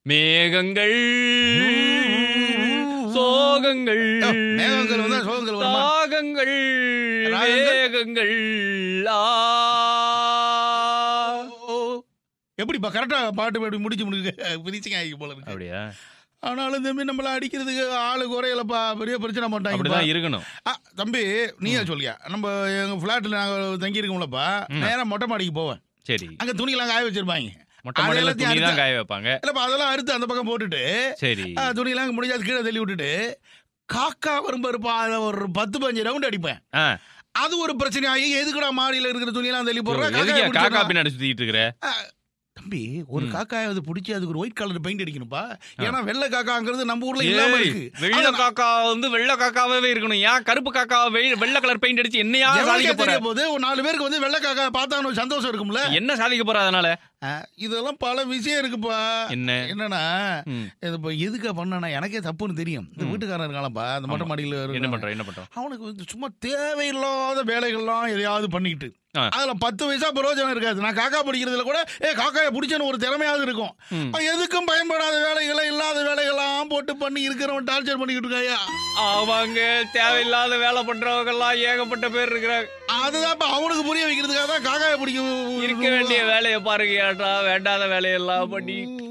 மேகங்கள் சோகங்கள் யோ, மேகங்கள் வந்தா சோகங்கள் வருமா? தாகங்கள் ராகங்கள்? மேகங்கள் ஆ. ஓ, எப்படிப்பா கரெக்டா பாட்டு அப்படி முடிச்சு முடிக்க பிரிச்சுங்க ஆகி போல இருக்கு அப்படியா ஆனாலும் தம்பி நம்மள அடிக்கிறதுக்கு ஆளு குறையலப்பா பெரிய பிரச்சனை மாட்டாங்க அப்படிதான் இருக்கணும் தம்பி நீயே சொல்லியா நம்ம எங்க பிளாட்ல நாங்க தங்கி இருக்கோம்லப்பா நேரா மொட்டை மாடிக்கு போவேன் சரி அங்க துணியெல்லாம் காய வச்சிருப்பாங்க மொட்டை அது மாடியில எல்லாத்தையும் துணி தான் அறுத்து- காய வைப்பாங்க இல்லப்பா அதெல்லாம் அறுத்து அந்த பக்கம் போட்டுட்டு சரி ஆ, துணியெல்லாம் முடிஞ்சாது கீழே தள்ளி விட்டுட்டு காக்கா வரும்பாருப்பா அதை ஒரு பத்து பதினஞ்சு ரவுண்ட் அடிப்பேன் ஆ, அது ஒரு பிரச்சனையாகி எதுக்குடா மாடியில இருக்கிற துணியெல்லாம் தள்ளி போடுற எதுக்கு காக்கா காக்கா பின்னாடி சுத்திட்டு இருக்கிற தம்பி ஒரு ம். காக்காயாவது பிடிச்சி அதுக்கு ஒரு ஒயிட் கலர் பெயிண்ட் அடிக்கணும்ப்பா ஏன்னா வெள்ளை காக்காங்கிறது நம்ம ஊர்ல இல்லாம ஏய், இருக்கு வெள்ளை அதான் காக்கா வந்து வெள்ளை காக்காவே இருக்கணும் ஏன் கருப்பு காக்கா வெ- வெள்ளை கலர் பெயிண்ட் அடிச்சு என்னையா சாதிக்க எவனுக்கே போற தெரிய போது ஒரு நாலு பேருக்கு வந்து வெள்ளை காக்கா பார்த்தா ஒரு சந்தோஷம் இருக்கும்ல என்ன சாதிக்க போற அதனால ஆ, இதெல்லாம் பல விஷயம் இருக்குப்பா என்ன என்னன்னா ம், இது இப்போ எதுக்கு பண்ணனா எனக்கே தப்புன்னு தெரியும் இந்த ம். வீட்டுக்காரன் இருக்கானப்பா அந்த மொட்டை ஆமா. மாடியில் என்ன இருக்கான். பண்ற என்ன பண்றோம் அவனுக்கு வந்து சும்மா தேவையில்லாத வேலைகள்லாம் எதையாவது பண்ணிக்கிட்டு ஆ. அதுல பத்து பைசா பிரயோஜனம் இருக்காது நான் காக்கா பிடிக்கிறதுல கூட ஏ காக்காயை பிடிச்சன்னு ஒரு திறமையாவது இருக்கும் ம். அவன் எதுக்கும் பயன்படாத வேலைகளை இல்லாத வேலைகள்லாம் போட்டு பண்ணி இருக்கிறவன் டார்ச்சர் பண்ணிக்கிட்டு இருக்காயா ஆமாங்க தேவையில்லாத வேலை பண்றவங்க எல்லாம் ஏகப்பட்ட பேர் இருக்கிறாங்க அதுதான் இப்ப அவனுக்கு புரிய வைக்கிறதுக்காக தான் காக்காயை பிடிக்கும் இருக்க வேண்டிய வேலையை பாருங்க ஏட்டா வேண்டாத வேலையெல்லாம் பண்ணி